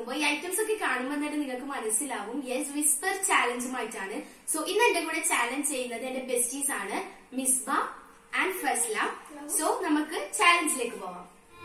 നോക്കുമ്പോൾ ഈ ഐറ്റംസ് ഒക്കെ കാണുമ്പോൾ തന്നെ നിങ്ങൾക്ക് മനസ്സിലാവും യെസ് വിസ്പർ ചാലഞ്ചുമായിട്ടാണ് സോ ഇന്ന് എന്റെ കൂടെ ചാലഞ്ച് ചെയ്യുന്നത് എന്റെ ബെസ്റ്റീസ് ആണ് മിസ്ബ ആൻഡ് ഫസ്ല സോ നമുക്ക് ചാലഞ്ചിലേക്ക് പോവാം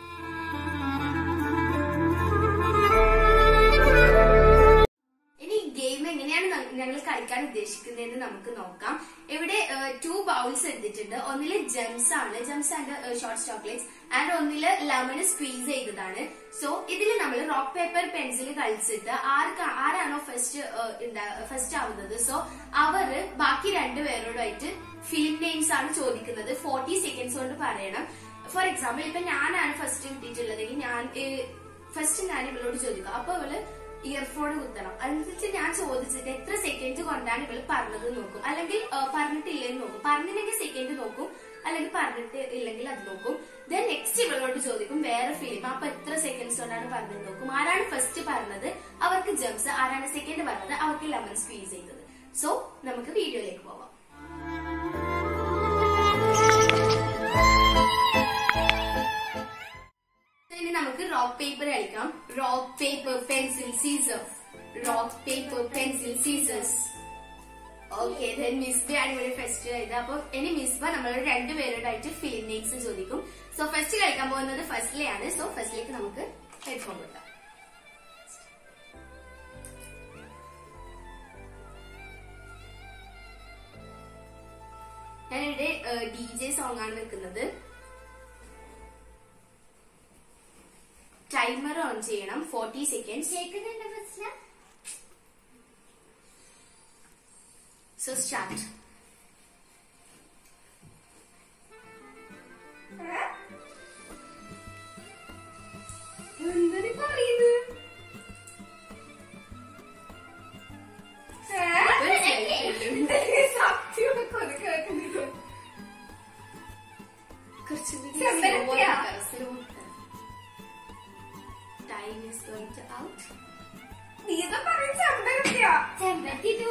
ഇനി ഗെയിം എങ്ങനെയാണ് ഞങ്ങൾ കളിക്കാൻ ഉദ്ദേശിക്കുന്നതെന്ന് നമുക്ക് നോക്കാം ഇവിടെ ടു ബൗൾസ് എടുത്തിട്ടുണ്ട് ഒന്നില് ജംസ് ആണ് Gems and short chocolates and ഒന്നില് ലെമൺ സ്ക്വീസ് ചെയ്തതാണ് സോ ഇതിൽ നമ്മൾ റോക്ക് പേപ്പർ പെൻസിൽ കളിച്ചിട്ട് ആർക്ക് ആരാണോ ഫസ്റ്റ് ഫസ്റ്റ് ആവുന്നത് സോ അവര് ബാക്കി രണ്ടുപേരോടായിട്ട് ഫിലിം നെയിംസ് ആണ് ചോദിക്കുന്നത് ഫോർട്ടി സെക്കൻഡ്സ് കൊണ്ട് പറയണം ഫോർ എക്സാമ്പിൾ ഇപ്പൊ ഞാനാണ് ഫസ്റ്റ് കിട്ടിയിട്ടുള്ളതെങ്കിൽ ഞാൻ ഫസ്റ്റ് ഞാൻ ഇവളോട് ചോദിക്കും അപ്പൊ ഇവള് ഇയർഫോൺ കുത്തണം അതിനനുസരിച്ച് ഞാൻ ചോദിച്ചിട്ട് എത്ര സെക്കൻഡ് കൊണ്ടാണ് ഇവള് പറഞ്ഞത് നോക്കും അല്ലെങ്കിൽ ആ, പറഞ്ഞിട്ടില്ലെന്ന് നോക്കും പറഞ്ഞില്ലെങ്കിൽ സെക്കൻഡ് നോക്കും അല്ലെങ്കിൽ പറഞ്ഞിട്ട് ഇല്ലെങ്കിൽ അത് നോക്കും ദെൻ നെക്സ്റ്റ് ഇവളോട് ചോദിക്കും വേറെ ഫിലിം അപ്പൊ എത്ര സെക്കൻഡ്സ് കൊണ്ടാണ് പറഞ്ഞത് നോക്കും ആരാണ് ഫസ്റ്റ് പറഞ്ഞത് അവർക്ക് ജംസ് ആരാണ് സെക്കൻഡ് പറഞ്ഞത് അവർക്ക് ലെമൺ സ്ക്വീസ് ചെയ്തത് സോ നമുക്ക് വീഡിയോയിലേക്ക് പോവാം ഇനി നമുക്ക് റോക്ക് പേപ്പർ കളിക്കാം rock paper pencil scissors rock paper pencil scissors okay then Misba ആണ് ഇവിടെ ഫസ്റ്റ് ചെയ്തത് അപ്പൊ ഇനി മിസ്ബ നമ്മൾ രണ്ടുപേരോടായിട്ട് ഫിലിം നെയിംസ് ചോദിക്കും സോ ഫസ്റ്റ് കളിക്കാൻ പോകുന്നത് ഫസ്റ്റിലെയാണ് സോ ഫസ്റ്റിലേക്ക് നമുക്ക് ഹെഡ്ഫോൺ കൊടുക്കാം ഞാനിവിടെ ഡി ജെ സോങ് ആണ് വെക്കുന്നത് ടൈമർ ഓൺ ചെയ്യണം ഫോർട്ടി സെക്കൻഡ്സ് കേൾക്കുന്നുണ്ടോ ഫസ്ല സോ സ്റ്റാർട്ട് എന്താണ് പറയുന്നത് ചെമ്പരത്തിയാ? Time is going to out നീതാ പറയും ചെമ്പരത്തിയാ ചെമ്പരത്തി ടു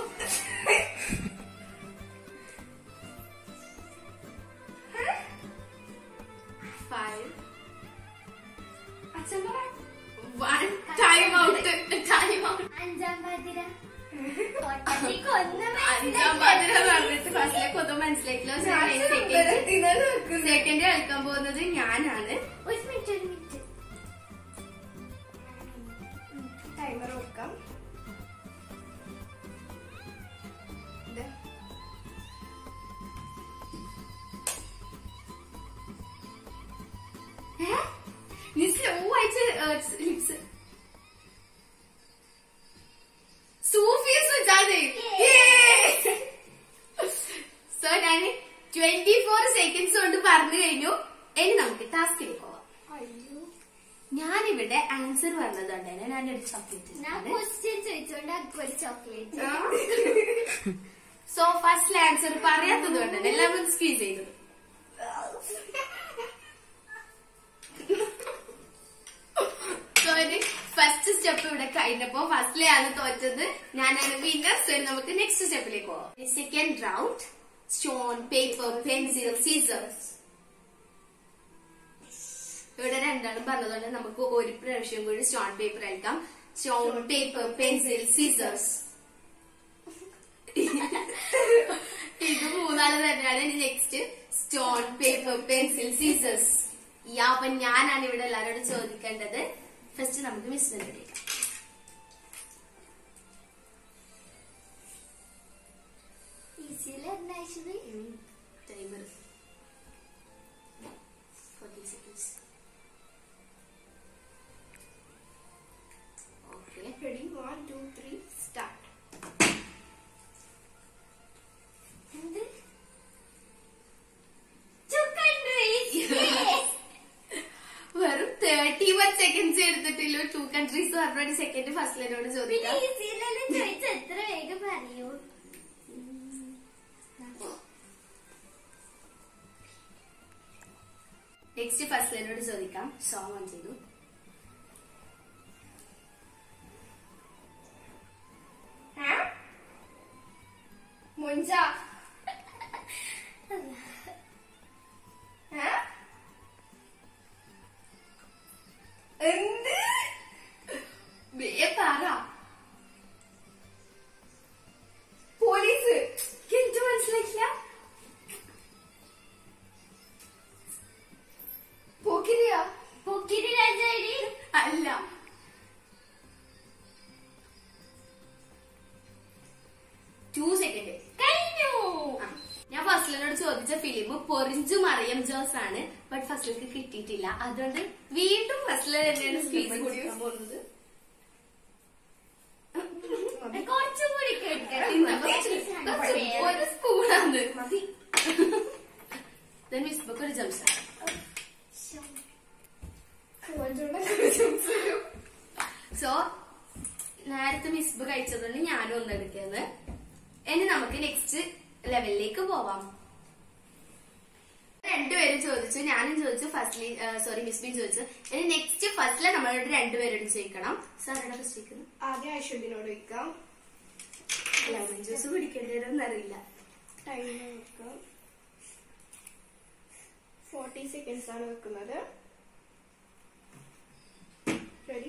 ഫൈവ് അച്ഛൻ പറ one time out time out Anjaam Pathira പൊട്ടത്തി കൊന്ന അഞ്ചാം പാതിര പറഞ്ഞിട്ട് ഫസ്റ്റിലേക്ക് ഒന്നും മനസ്സിലാക്കില്ല സെക്കൻഡ് സെക്കൻഡ് കളിക്കാൻ പോകുന്നത് ഞാനാണ് ഒരു മിനിറ്റ് ഒരു മിനിറ്റ് ടൈമർ വെക്കാം ഇത്. ഏ? നീ സ്ലോ ആയിട്ട് ലിപ്സ് സൂഫീസ് വെച്ചാതെ സോ ഞാൻ ട്വന്റി ഫോർ സെക്കൻഡ്സ് കൊണ്ട് പറഞ്ഞു കഴിഞ്ഞു ഇനി നമുക്ക് ടാസ്കിലേക്ക് പോവാം അയ്യോ ഞാനിവിടെ ആൻസർ പറഞ്ഞതുകൊണ്ട് തന്നെ ഞാൻ ഒരു ഞാൻ ചോക്ലേറ്റ് ക്വസ്റ്റ്യൻ ചോദിച്ചോണ്ട് അക്ക് ഒരു ചോക്ലേറ്റ് സോ ഫസ്റ്റ് ആൻസർ പറയാത്തത് കൊണ്ട് തന്നെ ലെമൺ സ്ക്വീസ് ചെയ്തത് സോ ഇത് ഫസ്റ്റ് സ്റ്റെപ്പ് ഇവിടെ കഴിഞ്ഞപ്പോ ഫസ്റ്റിലെയാണ് തോറ്റത് ഞാനാണ് വിന്നർ സോ ഇനി നമുക്ക് നെക്സ്റ്റ് സ്റ്റെപ്പിലേക്ക് പോവാം second round stone paper pencil scissors ഇവിടെ രണ്ടാളും പറഞ്ഞതുകൊണ്ട് നമുക്ക് ഒരു പ്രാവശ്യം കൂടി സ്റ്റോൺ പേപ്പർ കളിക്കാം സ്റ്റോൺ പേപ്പർ പെൻസിൽ സീസേഴ്സ് ഇത് മൂന്നാല് തന്നെയാണ് ഇനി next stone paper pencil scissors yeah അപ്പൊ ഞാനാണ് ഇവിടെ എല്ലാവരോടും ചോദിക്കേണ്ടത് ഫസ്റ്റ് നമുക്ക് മിസ്സിനെ വിളിക്കാം ഈസിയിൽ എന്താ ആവശ്യം timer forty seconds okay Ready? One, two, three, start. എന്ത് Two countries. വെറും തേർട്ടി വൺ സെക്കൻഡ്സ് എടുത്തിട്ടില്ല ടു കൺട്രീസ് പറഞ്ഞ സെക്കൻഡ് ഫസ്റ്റിലോട് പിന്നെ ചോദിക്കാം ഈസിയിലെല്ലാം ചോദിച്ച എത്ര വേഗം പറയൂ നെക്സ്റ്റ് ഫസ്റ്റിലോട് ചോദിക്കാം സോങ് ഓൺ ചെയ്തു മുഞ്ച എന്ത് വേഗം ചോദിച്ച ഫിലിം പൊറിഞ്ചു മറിയം ജോസ് ആണ് ബട്ട് ഫസ്ലിക്ക് കിട്ടിയിട്ടില്ല അതുകൊണ്ട് വീണ്ടും ഫസ്ല തന്നെയാണ് സ്പീച്ച് കൊടുക്കാൻ പോകുന്നത് കുറച്ചും കൂടി കേൾക്കാം ഇന്ന് കുറച്ച് ഒരു സ്പൂണാണ് മതി Then മിസ് ബുക്ക് ഒരു ജംസ മോഞ്ചോടെ ജംസ് സോ നേരത്തെ മിസ്ബ് കഴിച്ചതുകൊണ്ട് ഞാനും ഒന്ന് എടുക്കുന്നത് ഇനി നമുക്ക് നെക്സ്റ്റ് ലെവലിലേക്ക് പോവാം രണ്ടുപേരും ചോദിച്ചു ഞാനും ചോദിച്ചു ഫസ്റ്റ്ലി സോറി മിസ്ബിൻ ചോദിച്ചു ഇനി നെക്സ്റ്റ് ഫസ്റ്റിലെ നമ്മളോട് രണ്ടുപേരോട് ചോദിക്കണം സാറുടെ ഫസ്റ്റ് ചോദിക്കുന്നു ആദ്യം ഐശ്വര്യനോട് വെക്കാം ലെമൺ ജ്യൂസ് കുടിക്കേണ്ടി അറിയില്ല ടൈം വെക്കാം ഫോർട്ടി സെക്കൻഡ്സ് ആണ് വെക്കുന്നത് റെഡി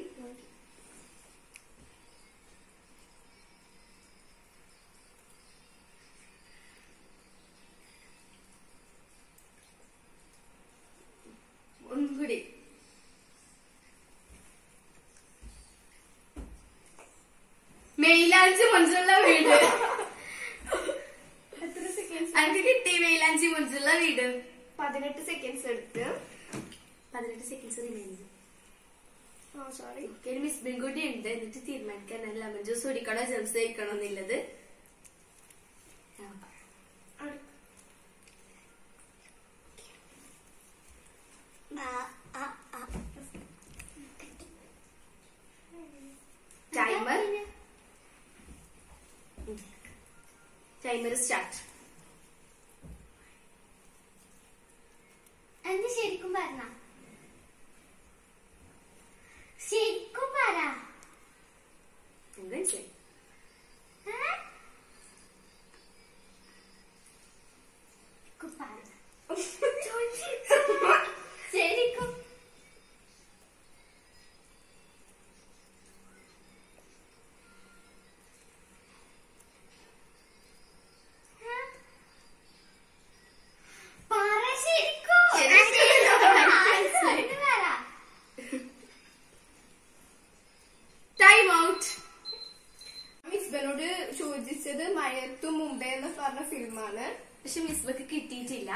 ഒന്നും കൂടി മെയിലാഞ്ചി മുഞ്ചുള്ള വീട് എത്ര സെക്കൻഡ്സ് എനിക്ക് കിട്ടി മെയിലാഞ്ചി മുഞ്ചുള്ള വീട് പതിനെട്ട് സെക്കൻഡ്സ് എടുത്ത് പതിനെട്ട് സെക്കൻഡ്സ് റിമൈൻഡ് ആ സോറി ഒരു മിസ് ബെങ്കുട്ടി ഉണ്ട് എന്നിട്ട് തീരുമാനിക്കാൻ ഞാൻ ലെമൺ ജ്യൂസ് കുടിക്കണോ ജംസ് കഴിക്കണോ എന്നുള്ളത് ടൈമർ ടൈമർ സ്റ്റാർട്ട് എന്ത് ശരിക്കും പറഞ്ഞ ശരിക്കും പറ എന്താ ശരി ഏ? ശരിക്കും പറ. ശരിക്കും ഏ? പറ ശരിക്കും ശരിക്കും. ആൻസർ പറ ടൈം ഔട്ട് മിസ്ബനോട് ചോദിച്ചത് മഴയത്തു മുമ്പേ എന്ന് പറഞ്ഞ ഫിലിമാണ് പക്ഷെ മിസ് ബക്ക് കിട്ടിയിട്ടില്ല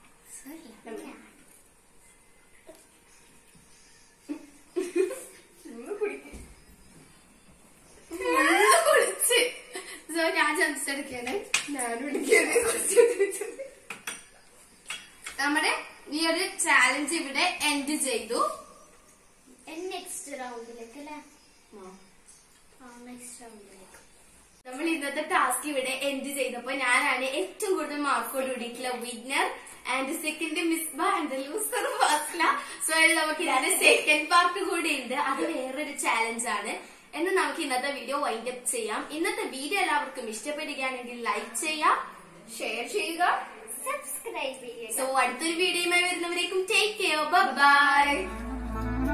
ഫുള്ള് കുളിച്ച് So, ഞാൻ ജംസ് എടുക്കാണ് ഞാനും എനിക്ക് നമ്മുടെ ഈ ഒരു ചാലഞ്ച് ഇവിടെ എൻഡ് ചെയ്തു നെക്സ്റ്റ് റൗണ്ടിലേക്ക് അല്ലേ ആ നെക്സ്റ്റ് റൗണ്ടിലേക്ക് നമ്മൾ ഇന്നത്തെ ടാസ്ക് ഇവിടെ എൻഡ് ചെയ്തപ്പോ ഞാനാണ് ഏറ്റവും കൂടുതൽ മാർക്കോട് കൂടിയിട്ടുള്ള winner and second Misba and loser Fasla so നമുക്ക് ഇതിന്റെ സെക്കൻഡ് പാർട്ട് കൂടി ഉണ്ട് അത് വേറൊരു ചാലഞ്ച് ആണ് എന്ന് നമുക്ക് ഇന്നത്തെ വീഡിയോ വൈൻഡ് അപ്പ് ചെയ്യാം ഇന്നത്തെ വീഡിയോ എല്ലാവർക്കും ഇഷ്ടപ്പെടുകയാണെങ്കിൽ ലൈക്ക് ചെയ്യാം ഷെയർ ചെയ്യുക സബ്സ്ക്രൈബ് ചെയ്യുക സോ അടുത്തൊരു വീഡിയോയുമായി വരുന്നവരേക്കും ടേക്ക് കെയർ ബൈ